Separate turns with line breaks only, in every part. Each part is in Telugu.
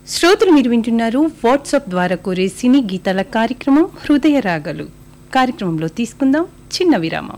శ్రోతలు మీరు వింటున్నారు వాట్సాప్ ద్వారా కోరే సినీ గీతాల కార్యక్రమం హృదయ రాగలు కార్యక్రమంలో తీసుకుందాం చిన్న విరామం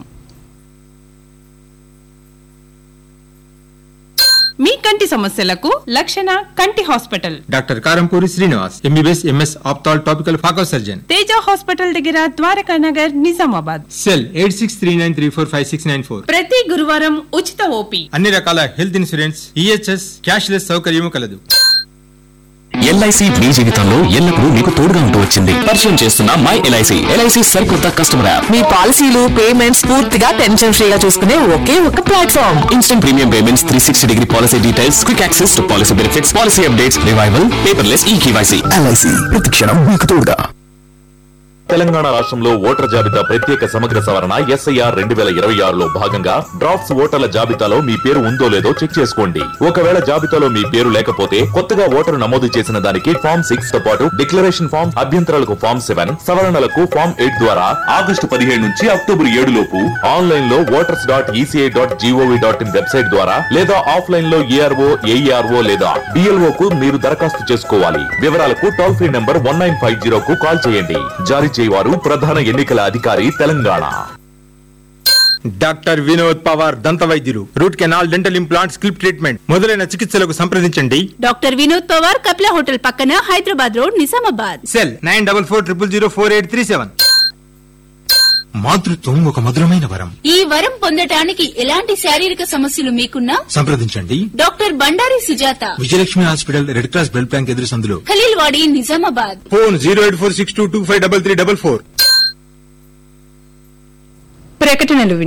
మీ కంటి సమస్యలకు లక్షణ కంటి hospital
doctor Karampuri Srinivas MBBS MS ophthal topical phaco surgeon
Teja hospital దగ్గర Dwaraka Nagar Nizamabad
cell eight six three nine three four five six nine four
ప్రతి గురువారం ఉచిత ఓపీ
అన్ని రకాల హెల్త్ ఇన్సూరెన్స్ ఈహెచ్ఎస్ క్యాష్లెస్ సౌకర్యము కలదు
ఎల్ఐసి మీ జీవితంలో ఎల్లప్పుడూ మీకు తోడుగా ఉంటూ వచ్చింది పరిచయం చేస్తున్న మై ఎల్ఐసి ఎల్ఐసి సరికొత్త కస్టమర్ యాప్
మీ పాలసీలు పేమెంట్స్ పూర్తిగా టెన్షన్ ఫ్రీగా చూసుకునే ఒకే ఒక platform
instant premium payments three sixty degree policy details quick access to policy benefits policy updates revival paperless e KYC
LIC ప్రతిక్షణం మీకు తోడుగా
తెలంగాణ రాష్ట్రంలో ఓటర్ల జాబితా ప్రత్యేక సమగ్ర సవరణ ఎస్ఐఆర్ రెండు వేల ఇరవై ఆరులో భాగంగా డ్రాఫ్ట్స్ ఓటర్ల జాబితాలో మీ పేరు ఉందో లేదో చెక్ చేసుకోండి ఒకవేళ జాబితాలో మీ పేరు లేకపోతే కొత్తగా ఓటరు నమోదు చేసిన దానికి ఫామ్ సిక్స్ తో పాటు డిక్లరేషన్ ఫామ్ అభ్యంతరాలకు ఫామ్ సెవెన్ సవరణలకు ఫామ్ ఎయిట్ ద్వారా ఆగస్టు పదిహేడు నుంచి అక్టోబర్ ఏడు లోపు ఆన్లైన్ లో voters dot ECI dot gov dot in website ద్వారా లేదా ఆఫ్లైన్ లో ఏఆర్ఓ ఏఈఆర్ఓ లేదా డిఎల్ఓ కు మీరు దరఖాస్తు చేసుకోవాలి వివరాలకు toll free number one nine five zero కు కాల్ చేయండి జారీ చేయవారు ప్రధాన ఎన్నికల అధికారి తెలంగాణ
డాక్టర్ వినోద్ పవార్ దంత వైద్యులు రూట్ కెనాల్ డెంటల్ ఇంప్లాంట్ స్కిల్ప్ ట్రీట్మెంట్ మొదలైన చికిత్సలకు సంప్రదించండి
డాక్టర్ వినోద్ పవార్ కపిల హోటల్ పక్కన Hyderabad road Nizamabad
cell nine double four triple zero four eight three seven మాతృత్వం ఒక మధురమైన వరం
ఈ వరం పొందటానికి ఎలాంటి శారీరక సమస్యలు మీకున్నా
సంప్రదించండి
doctor Bandari Sujatha
Vijayalakshmi hospital red cross blood bank ఎదురు సందులో
Khaleel Wadi Nizamabad
phone zero eight four six two two five double three double four
ప్రకటనలు